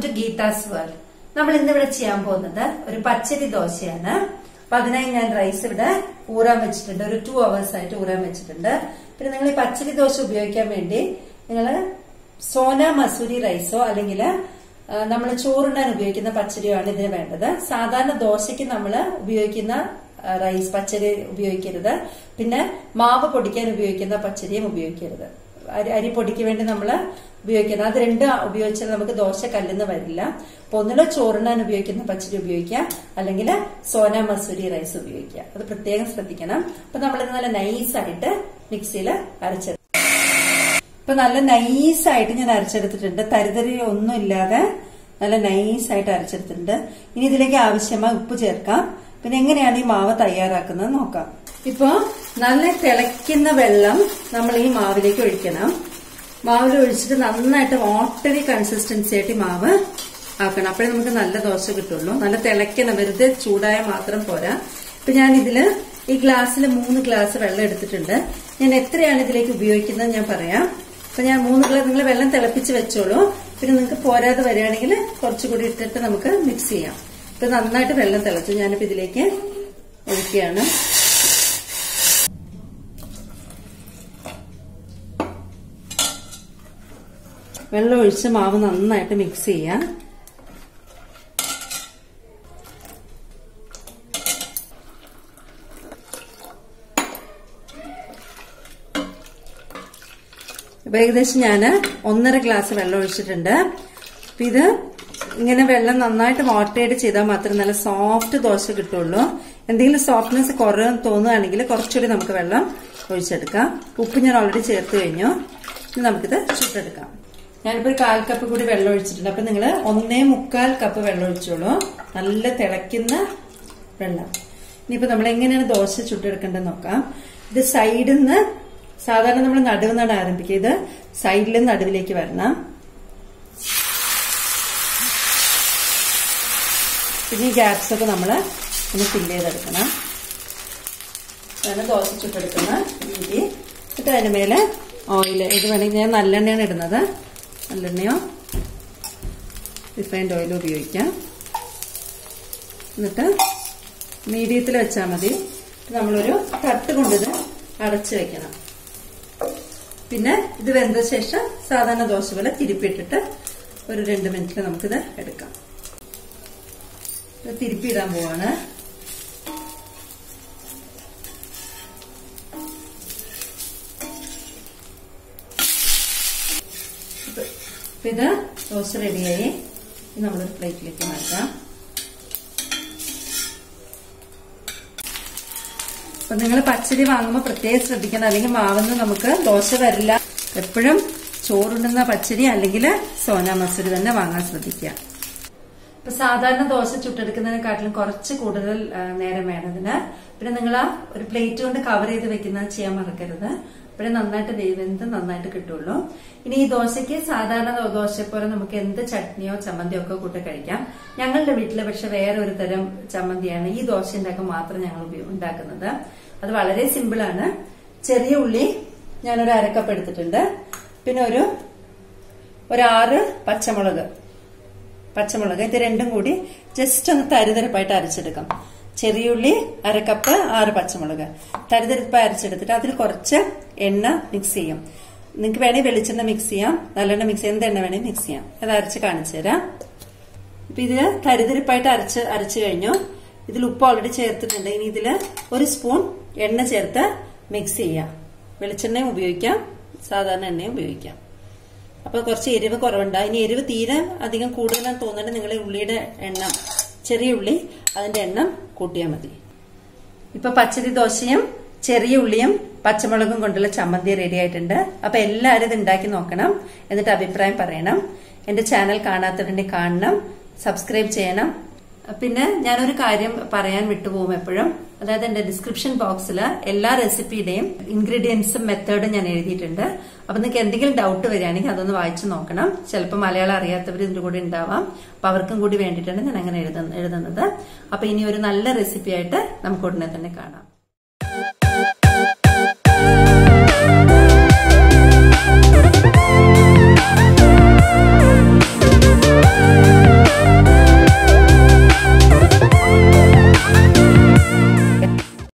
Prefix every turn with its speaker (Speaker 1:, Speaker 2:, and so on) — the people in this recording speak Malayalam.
Speaker 1: ഗീതാസ് വേൾഡ് നമ്മൾ ഇന്നിവിടെ ചെയ്യാൻ പോകുന്നത് ഒരു പച്ചരി ദോശയാണ് അപ്പൊ അതിനായി ഞാൻ റൈസ് ഇവിടെ ഊറാൻ വെച്ചിട്ടുണ്ട് ഒരു ടു അവേഴ്സ് ആയിട്ട് ഊറാൻ വെച്ചിട്ടുണ്ട് പിന്നെ നിങ്ങൾ ഈ പച്ചരി ദോശ ഉപയോഗിക്കാൻ വേണ്ടി നിങ്ങൾ സോന മസൂരി റൈസോ അല്ലെങ്കിൽ നമ്മൾ ചോറുണ്ടാൻ ഉപയോഗിക്കുന്ന പച്ചരിയോ ആണ് ഇതിന് വേണ്ടത് സാധാരണ ദോശയ്ക്ക് നമ്മൾ ഉപയോഗിക്കുന്ന ആ, റൈസ് പച്ചരി ഉപയോഗിക്കരുത് പിന്നെ മാവ് പൊടിക്കാൻ ഉപയോഗിക്കുന്ന പച്ചരിയും ഉപയോഗിക്കരുത് അരി അരി പൊടിക്ക് വേണ്ടി നമ്മൾ ഉപയോഗിക്കുന്നത് അത് രണ്ട് ഉപയോഗിച്ചാൽ നമുക്ക് ദോശ കല്ലുന്ന് വരില്ല അപ്പൊ ഒന്നിലോ ചോറിനാൻ ഉപയോഗിക്കുന്ന പച്ചരി ഉപയോഗിക്കാം അല്ലെങ്കിൽ സോന മസൂരി റൈസ് ഉപയോഗിക്കാം അത് പ്രത്യേകം ശ്രദ്ധിക്കണം അപ്പൊ നമ്മളിത് നല്ല നൈസായിട്ട് മിക്സിയിൽ അരച്ചെടുക്കും ഇപ്പൊ നല്ല നൈസായിട്ട് ഞാൻ അരച്ചെടുത്തിട്ടുണ്ട് തരിതരി ഒന്നും ഇല്ലാതെ നല്ല നൈസായിട്ട് അരച്ചെടുത്തിട്ടുണ്ട് ഇനി ഇതിലേക്ക് ആവശ്യമായ ഉപ്പ് ചേർക്കാം പിന്നെ എങ്ങനെയാണ് ഈ മാവ് തയ്യാറാക്കുന്നത് നോക്കാം ഇപ്പൊ നല്ല തിളയ്ക്കുന്ന വെള്ളം നമ്മൾ ഈ മാവിലേക്ക് ഒഴിക്കണം മാവിൽ ഒഴിച്ചിട്ട് നന്നായിട്ട് വാട്ടറി കൺസിസ്റ്റൻസി ആയിട്ട് ഈ മാവ് ആക്കണം അപ്പോഴേ നമുക്ക് നല്ല ദോശ കിട്ടുള്ളൂ നല്ല തിളയ്ക്കണം വെറുതെ ചൂടായ മാത്രം പോരാ ഇപ്പൊ ഞാൻ ഇതില് ഈ ഗ്ലാസ്സിൽ മൂന്ന് ഗ്ലാസ് വെള്ളം എടുത്തിട്ടുണ്ട് ഞാൻ എത്രയാണ് ഇതിലേക്ക് ഉപയോഗിക്കുന്നത് ഞാൻ പറയാം അപ്പൊ ഞാൻ മൂന്ന് ഗ്ലാസ് നിങ്ങൾ വെള്ളം തിളപ്പിച്ച് വെച്ചോളൂ പിന്നെ നിങ്ങൾക്ക് പോരാതെ വരികയാണെങ്കിൽ കുറച്ചുകൂടി ഇട്ടിട്ട് നമുക്ക് മിക്സ് ചെയ്യാം ഇപ്പൊ നന്നായിട്ട് വെള്ളം തിളച്ചു ഞാനിപ്പോ ഇതിലേക്ക് ഒഴിക്കുകയാണ് വെള്ളം ഒഴിച്ച് മാവ് നന്നായിട്ട് മിക്സ് ചെയ്യാം ഇപ്പൊ ഏകദേശം ഞാൻ ഒന്നര ഗ്ലാസ് വെള്ളം ഒഴിച്ചിട്ടുണ്ട് അപ്പൊ ഇത് ഇങ്ങനെ വെള്ളം നന്നായിട്ട് വാട്ടേഡ് ചെയ്താൽ മാത്രമേ നല്ല സോഫ്റ്റ് ദോശ കിട്ടുള്ളൂ എന്തെങ്കിലും സോഫ്റ്റ്നെസ് കുറവെന്ന് തോന്നുകയാണെങ്കിൽ കുറച്ചുകൂടി നമുക്ക് വെള്ളം ഒഴിച്ചെടുക്കാം ഉപ്പ് ഞാൻ ഓൾറെഡി ചേർത്ത് കഴിഞ്ഞു ഇനി നമുക്കിത് ചുട്ടെടുക്കാം ഞാനിപ്പോ ഒരു കാൽ കപ്പ് കൂടി വെള്ളം ഒഴിച്ചിട്ടുണ്ട് അപ്പൊ നിങ്ങൾ ഒന്നേ മുക്കാൽ കപ്പ് വെള്ളം ഒഴിച്ചോളൂ നല്ല തിളയ്ക്കുന്ന വെള്ളം ഇനിയിപ്പോ നമ്മൾ എങ്ങനെയാണ് ദോശ ചുട്ടെടുക്കേണ്ടത് നോക്കാം ഇത് സൈഡിൽ നിന്ന് സാധാരണ നമ്മൾ നടുവ് നിന്നാണ് ആരംഭിക്കുക ഇത് സൈഡിൽ നിന്ന് നടുവിലേക്ക് വരണം പിന്നെ ഈ ഗ്യാപ്സ് ഒക്കെ നമ്മൾ ഒന്ന് ഫില്ല് ചെയ്തെടുക്കണം അതാണ് ദോശ ചുട്ടെടുക്കുന്ന രീതി എന്നിട്ട് അതിന് മേലെ ഓയിൽ ഇത് വേണമെങ്കിൽ ഞാൻ നല്ലെണ്ണയാണ് ഇടുന്നത് നല്ലെണ്ണയോ റിഫൈൻഡ് ഓയിലോ ഉപയോഗിക്കാം എന്നിട്ട് മീഡിയത്തിൽ വെച്ചാൽ മതി നമ്മളൊരു തട്ട് കൊണ്ടിത് അടച്ചു വെക്കണം പിന്നെ ഇത് വെന്ത ശേഷം സാധാരണ ദോശ പോലെ തിരുപ്പിയിട്ടിട്ട് ഒരു രണ്ട് മിനിറ്റിൽ നമുക്കിത് എടുക്കാം ഇത് തിരുപ്പിയിടാൻ പോവാണ് ഇപ്പൊ ഇത് ദോശ റെഡിയായി ഇത് നമ്മളൊരു പ്ലേറ്റിലേക്ക് മാറ്റാം അപ്പൊ നിങ്ങൾ പച്ചരി വാങ്ങുമ്പോൾ പ്രത്യേകം ശ്രദ്ധിക്കണം അല്ലെങ്കിൽ മാവുന്ന് നമുക്ക് ദോശ വരില്ല എപ്പോഴും ചോറുണ്ടുന്ന പച്ചരി അല്ലെങ്കിൽ സോന മസൂരി തന്നെ വാങ്ങാൻ ശ്രദ്ധിക്കുക ഇപ്പൊ സാധാരണ ദോശ ചുട്ടെടുക്കുന്നതിനെക്കാട്ടിലും കുറച്ച് കൂടുതൽ ആ, നേരം വേണം ഇതിന് പിന്നെ നിങ്ങൾ ആ ഒരു പ്ലേറ്റ് കൊണ്ട് കവർ ചെയ്ത് വെക്കുന്നത് ചെയ്യാൻ മറക്കരുത് അപ്പോഴേ നന്നായിട്ട് വേ- വെന്ത് നന്നായിട്ട് കിട്ടുള്ളൂ ഇനി ഈ ദോശയ്ക്ക് സാധാരണ ദോ- ദോശയെ പോലെ നമുക്ക് എന്ത് ചട്നിയോ ചമ്മന്തിയോ ഒക്കെ കൂട്ടി കഴിക്കാം ഞങ്ങളുടെ വീട്ടില് പക്ഷെ വേറെ ഒരു തരം ചമ്മന്തിയാണ് ഈ ദോശ ഉണ്ടാക്കാൻ മാത്രം ഞങ്ങൾ ഉപയോ- ഉണ്ടാക്കുന്നത് അത് വളരെ സിമ്പിൾ ആണ് ചെറിയ ഉള്ളി ഞാനൊരു അരക്കപ്പ് എടുത്തിട്ടുണ്ട് പിന്നെ ഒരു ഒരു ആറ് പച്ചമുളക് പച്ചമുളക് ഇത് രണ്ടും കൂടി ജസ്റ്റ് ഒന്ന് തരിതരപ്പായിട്ട് അരച്ചെടുക്കാം ചെറിയുള്ളി അരക്കപ്പ് ആറ് പച്ചമുളക് തരിതരപ്പായി അരച്ചെടുത്തിട്ട് അതിൽ കുറച്ച് എണ്ണ മിക്സ് ചെയ്യാം നിങ്ങൾക്ക് വേണേൽ വെളിച്ചെണ്ണ മിക്സ് ചെയ്യാം നല്ലെണ്ണ മിക്സ് ചെയ്യാം എന്ത് എണ്ണ വേണേൽ മിക്സ് ചെയ്യാം അത് അരച്ച് കാണിച്ചു തരാം ഇപ്പൊ ഇതില് തരിതരിപ്പായിട്ട് അരച്ച് അരച്ചു കഴിഞ്ഞു ഇതിൽ ഉപ്പ് ഓൾറെഡി ചേർത്തിട്ടുണ്ട് ഇനി ഇതില് ഒരു സ്പൂൺ എണ്ണ ചേർത്ത് മിക്സ് ചെയ്യാം വെളിച്ചെണ്ണയും ഉപയോഗിക്കാം സാധാരണ എണ്ണയും ഉപയോഗിക്കാം അപ്പൊ കുറച്ച് എരിവ് കുറവുണ്ട് ഇനി എരിവ് തീരെ അധികം കൂടുതലാന്ന് തോന്നുന്നുണ്ട് നിങ്ങൾ ഉള്ളിയുടെ എണ്ണം ചെറിയ ഉള്ളി അതിന്റെ എണ്ണം കൂട്ടിയാൽ മതി ഇപ്പൊ പച്ചരി ദോശയും ചെറിയ ഉള്ളിയും പച്ചമുളകും കൊണ്ടുള്ള ചമ്മന്തി റെഡി ആയിട്ടുണ്ട് അപ്പൊ എല്ലാവരും ഇത് ഉണ്ടാക്കി നോക്കണം എന്നിട്ട് അഭിപ്രായം പറയണം എന്റെ ചാനൽ കാണാത്തവരുണ്ടെങ്കിൽ കാണണം സബ്സ്ക്രൈബ് ചെയ്യണം പിന്നെ ഞാനൊരു കാര്യം പറയാൻ വിട്ടുപോകും എപ്പോഴും അതായത് എന്റെ ഡിസ്ക്രിപ്ഷൻ ബോക്സിൽ എല്ലാ റെസിപ്പിയുടെയും ഇൻഗ്രീഡിയൻസും മെത്തേഡും ഞാൻ എഴുതിയിട്ടുണ്ട് അപ്പൊ നിങ്ങൾക്ക് എന്തെങ്കിലും ഡൗട്ട് വരികയാണെങ്കിൽ അതൊന്ന് വായിച്ചു നോക്കണം ചിലപ്പോൾ മലയാളം അറിയാത്തവർ ഇതിന്റെ കൂടെ ഉണ്ടാവാം അപ്പൊ അവർക്കും കൂടി വേണ്ടിയിട്ടാണ് ഞാൻ അങ്ങനെ എഴുതുന്ന- എഴുതുന്നത് അപ്പൊ ഇനി ഒരു നല്ല റെസിപ്പി ആയിട്ട് നമുക്ക് ഉടനെ തന്നെ കാണാം